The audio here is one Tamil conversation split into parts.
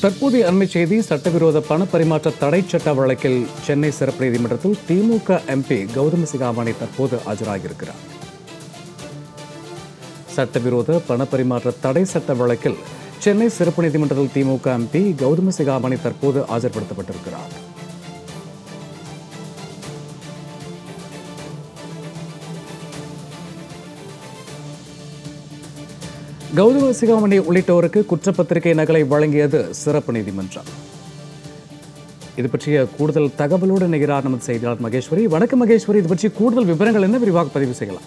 தற்போதைய அண்மை செய்தி சட்டவிரோத பண பரிமாற்ற தடை சட்ட வழக்கில் சென்னை சிறப்பு நீதிமன்றத்தில் திமுக எம்பி கௌதம சிகாமணி தற்போது ஆஜராகியிருக்கிறார் சட்டவிரோத பண பரிமாற்ற தடை சட்ட வழக்கில் சென்னை சிறப்பு நீதிமன்றத்தில் திமுக எம்பி கௌதம சிகாமணி தற்போது ஆஜர்படுத்தப்பட்டிருக்கிறார் கௌதம சிகாமணி உள்ளிட்டோருக்கு குற்றப்பத்திரிகை நகலை வழங்கியது சிறப்பு நீதிமன்றம் இது பற்றிய கூடுதல் தகவலோடு நிகரார் நமது செய்தியாளர் மகேஸ்வரி வணக்கம் மகேஸ்வரி இது பற்றி கூடுதல் விவரங்கள் என்ன விரிவாக பதிவு செய்யலாம்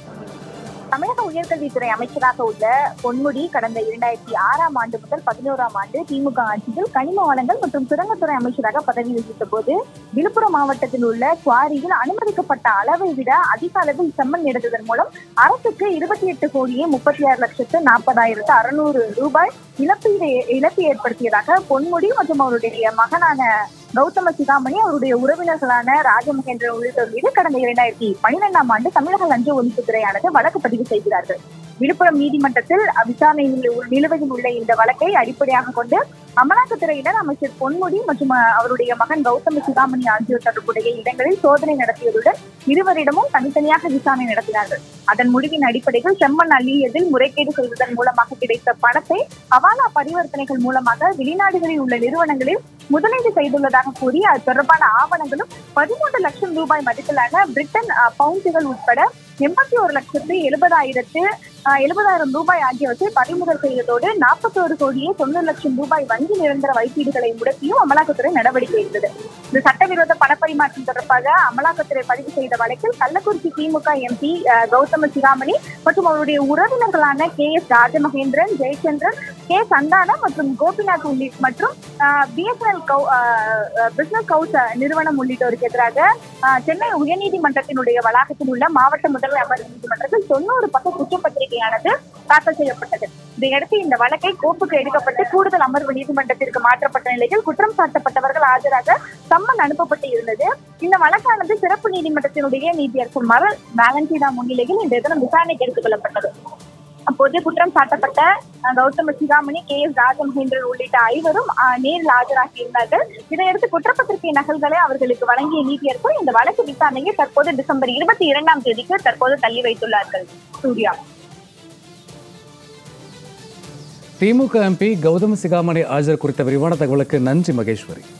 தமிழக உயர்கல்வித்துறை அமைச்சராக உள்ள பொன்முடி கடந்த இரண்டாயிரத்தி ஆறாம் ஆண்டு முதல் பதினோராம் ஆண்டு திமுக ஆட்சியில் கனிம வளங்கள் மற்றும் சுரங்கத்துறை அமைச்சராக பதவி வகித்த போது விழுப்புரம் மாவட்டத்தில் உள்ள குவாரியில் அனுமதிக்கப்பட்ட அளவை விட அதிக அளவில் செம்மண் எடுத்ததன் மூலம் அரசுக்கு இருபத்தி எட்டு கோடியே முப்பத்தி ஆறு லட்சத்து நாற்பதாயிரத்து அறுநூறு ரூபாய் இழப்பீடு இழப்பு ஏற்படுத்தியதாக பொன்முடி மற்றும் அவருடைய மகனான கௌதம சிகாமணி அவருடைய உறவினர்களான ராஜமகேந்திரன் உள்ளிட்டோர் மீது கடந்த இரண்டாயிரத்தி பனிரெண்டாம் ஆண்டு தமிழக லஞ்ச ஒழிப்புத்துறையானது வழக்கு பதிவு செய்கிறார்கள் விழுப்புரம் நீதிமன்றத்தில் விசாரணையில் உள்ள- நிலுவையில் உள்ள இந்த வழக்கை அடிப்படையாக கொண்டு அமலாக்கத்துறையினர் அமைச்சர் பொன்முடி மற்றும் அஹ், அவருடைய மகன் கௌதம சிகாமணி ஆகியோர் தொடர்புடைய இடங்களில் சோதனை நடத்தியதுடன் இருவரிடமும் தனித்தனியாக விசாரணை நடத்தினார்கள் அதன் முடிவின் அடிப்படையில் செம்மண் அள்ளியதில் முறைகேடு செய்வதன் மூலமாக கிடைத்த பணத்தை ஹவாலா பரிவர்த்தனைகள் மூலமாக வெளிநாடுகளில் உள்ள நிறுவனங்களில் முதலீடு செய்துள்ளதாக கூறி அது தொடர்பான ஆவணங்களும் பதிமூன்று லட்சம் ரூபாய் மதிப்பிலான பிரிட்டன் அஹ், பவுண்டுகள் உட்பட எண்பத்தி ஒரு லட்சத்து எழுபதாயிரத்து அஹ், எழுபதாயிரம் ரூபாய் ஆகியவற்றை பறிமுதல் செய்ததோடு நாற்பத்தோரு கோடியே தொண்ணூறு லட்சம் ரூபாய் வங்கி நிரந்தர வைப்பீடுகளை முடக்கியும் அமலாக்கத்துறை நடவடிக்கை எடுத்தது இந்த சட்டவிரோத பணப்பரிமாற்றம் தொடர்பாக அமலாக்கத்துறை பதிவு செய்த வழக்கில் கள்ளக்குறிச்சி திமுக எம்பி கௌதம சிகாமணி மற்றும் அவருடைய உறவினர்களான K S Rajamahendran Jayachandran K Santhana மற்றும் கோபிநாத் உள்ளிட்ட மற்றும் பிஎஸ்என்எல் பிசினஸ் ஹவுஸ் நிறுவனம் உள்ளிட்டோருக்கு எதிராக ஆஹ், சென்னை உயர்நீதிமன்றத்தினுடைய வளாகத்தில் உள்ள மாவட்ட முதன்மை அமர்வு நீதிமன்றத்தில் தொண்ணூறு பக்க குற்றப்பத்திரிகையானது தாக்கல் செய்யப்பட்டது இதையடுத்து இந்த வழக்கை கோப்புக்கு எடுக்கப்பட்டு கூடுதல் அமர்வு நீதிமன்றத்திற்கு மாற்றப்பட்ட நிலையில் குற்றம் சாட்டப்பட்டவர்கள் ஆஜராக சம்மன் அனுப்பப்பட்டு இருந்தது இந்த வழக்கானது சிறப்பு நீதிமன்றத்தினுடைய நீதியரசர் மரல் வேலண்டினா முன்னிலையில் இந்த தினம் விசாரணைக்கு எடுத்துக் கொள்ளப்பட்டது அப்போது குற்றம் சாட்டப்பட்ட அஹ், கௌதம சிகாமணி கே எஸ் ராஜமகேந்திரன் உள்ளிட்ட ஐவரும் அஹ், நேரில் ஆஜராகி இருந்தார்கள் இதையடுத்து குற்றப்பத்திரிகை நகல்களை அவர்களுக்கு வழங்கிய நீதியரசர் இந்த வழக்கு விசாரணையை தற்போது டிசம்பர் இருபத்தி இரண்டாம் தேதிக்கு தற்போது தள்ளி வைத்துள்ளார்கள் சூர்யா திமுக எம்பி கௌதம சிகாமணி ஆஜர் குறித்த விரிவான தகவலுக்கு நன்றி மகேஸ்வரி